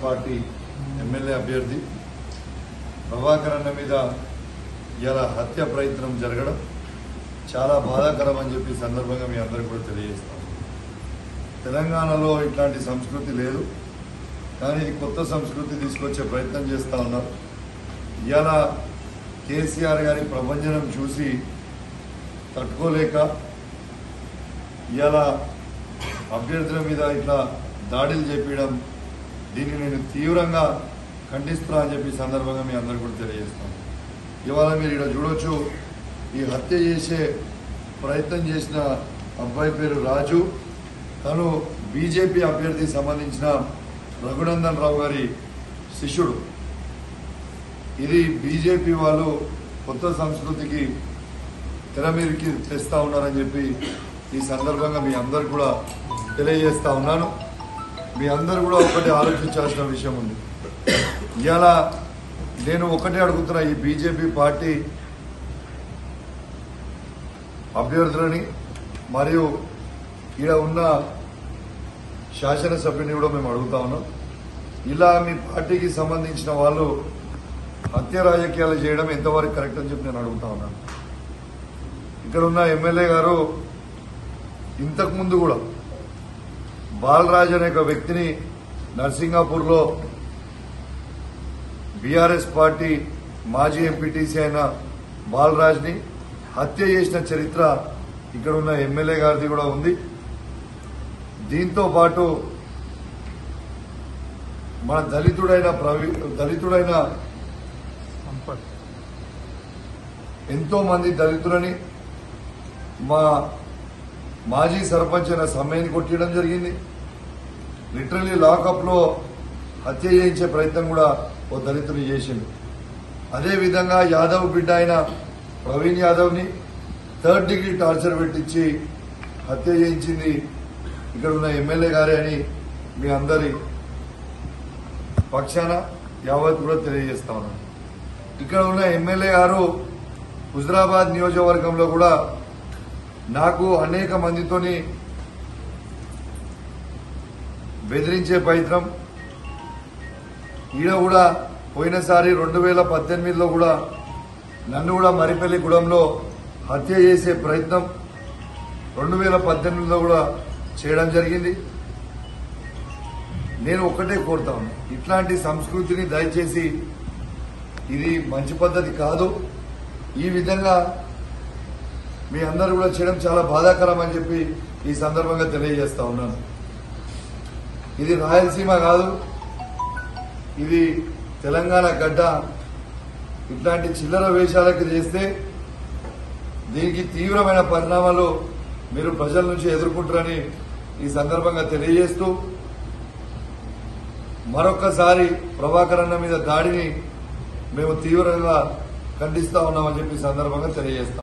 party MLA అభ్యర్థి ప్రభాకర్ అన్న మీద ఇలా హత్య ప్రయత్నం జరగడం చాలా బాధాకరం అని చెప్పి ఈ సందర్భంగా మీ అందరికీ కూడా తెలియజేస్తాం తెలంగాణలో ఇట్లాంటి సంస్కృతి లేదు కానీ ఇది కొత్త సంస్కృతి తీసుకొచ్చే ప్రయత్నం చేస్తూ ఉన్నారు ఇవాళ కేసీఆర్ గారి ప్రభంజనం చూసి తట్టుకోలేక ఇవాళ అభ్యర్థుల మీద ఇట్లా దాడులు చేపించడం దీన్ని నేను తీవ్రంగా ఖండిస్తున్నా అని చెప్పి ఈ సందర్భంగా మీ అందరికీ కూడా తెలియజేస్తాను ఇవాళ మీరు ఇక్కడ చూడొచ్చు ఈ హత్య చేసే ప్రయత్నం చేసిన అబ్బాయి పేరు రాజు తను బీజేపీ అభ్యర్థికి సంబంధించిన రఘునందన్ రావు గారి శిష్యుడు ఇది బీజేపీ వాళ్ళు కొత్త సంస్కృతికి తెర మీదకి తెస్తా ఉన్నారని చెప్పి ఈ సందర్భంగా మీ అందరు కూడా తెలియజేస్తా ఉన్నాను మీ అందరు కూడా ఒకటి ఆలోచించాల్సిన విషయం ఉంది ఇవాళ నేను ఒకటే అడుగుతున్నా ఈ బీజేపీ పార్టీ అభ్యర్థులని మరియు ఈడ ఉన్న శాసనసభ్యుని కూడా మేము అడుగుతా ఉన్నాం ఇలా మీ పార్టీకి సంబంధించిన వాళ్ళు హత్య రాజకీయాలు చేయడం ఎంతవరకు కరెక్ట్ అని చెప్పి నేను అడుగుతా ఉన్నాను ఇక్కడ ఉన్న ఎమ్మెల్యే గారు ఇంతకు ముందు కూడా బాలరాజ్ అనే ఒక వ్యక్తిని నర్సింగాపూర్లో బీఆర్ఎస్ పార్టీ మాజీ ఎంపీటీసీ అయిన బాలరాజ్ని హత్య చేసిన చరిత్ర ఇక్కడ ఉన్న ఎమ్మెల్యే గారిది కూడా ఉంది దీంతో పాటు మన దళితుడైన ప్రవీ దళితుడైన ఎంతో మంది దళితులని మా మాజీ సర్పంచ్ అయిన సమ్మెని కొట్టడం జరిగింది లిటరలీ లాకప్ లో హత్య చేయించే ప్రయత్నం కూడా ఓ దళితుని చేసింది అదే విధంగా యాదవ్ బిడ్డ అయిన ప్రవీణ్ యాదవ్ ని థర్డ్ డిగ్రీ టార్చర్ పెట్టించి హత్య చేయించింది ఇక్కడ ఉన్న ఎమ్మెల్యే గారే అని మీ అందరి పక్షాన యావత్ కూడా తెలియజేస్తా ఉన్నాను ఇక్కడ ఉన్న ఎమ్మెల్యే గారు హుజరాబాద్ నియోజకవర్గంలో కూడా నాకు అనేక మందితోని బెదిరించే ప్రయత్నం ఈడ కూడా పోయినసారి రెండు వేల పద్దెనిమిదిలో కూడా నన్ను కూడా మరిపల్లి గూడెంలో హత్య చేసే ప్రయత్నం రెండు వేల పద్దెనిమిదిలో కూడా చేయడం జరిగింది నేను ఒక్కటే కోరుతాను ఇట్లాంటి సంస్కృతిని దయచేసి ఇది మంచి పద్ధతి కాదు ఈ విధంగా మీ అందరూ కూడా చేయడం చాలా బాధాకరం అని చెప్పి ఈ సందర్భంగా తెలియజేస్తా ఉన్నాను ఇది రాయలసీమ కాదు ఇది తెలంగాణ గడ్డ ఇట్లాంటి చిల్లర వేషాలకి చేస్తే దీనికి తీవ్రమైన పరిణామాలు మీరు ప్రజల నుంచి ఎదుర్కొంటారని ఈ సందర్భంగా తెలియజేస్తూ మరొక్కసారి ప్రభాకర్ అన్న మీద దాడిని మేము తీవ్రంగా ఖండిస్తా ఉన్నామని చెప్పి ఈ సందర్భంగా తెలియజేస్తాం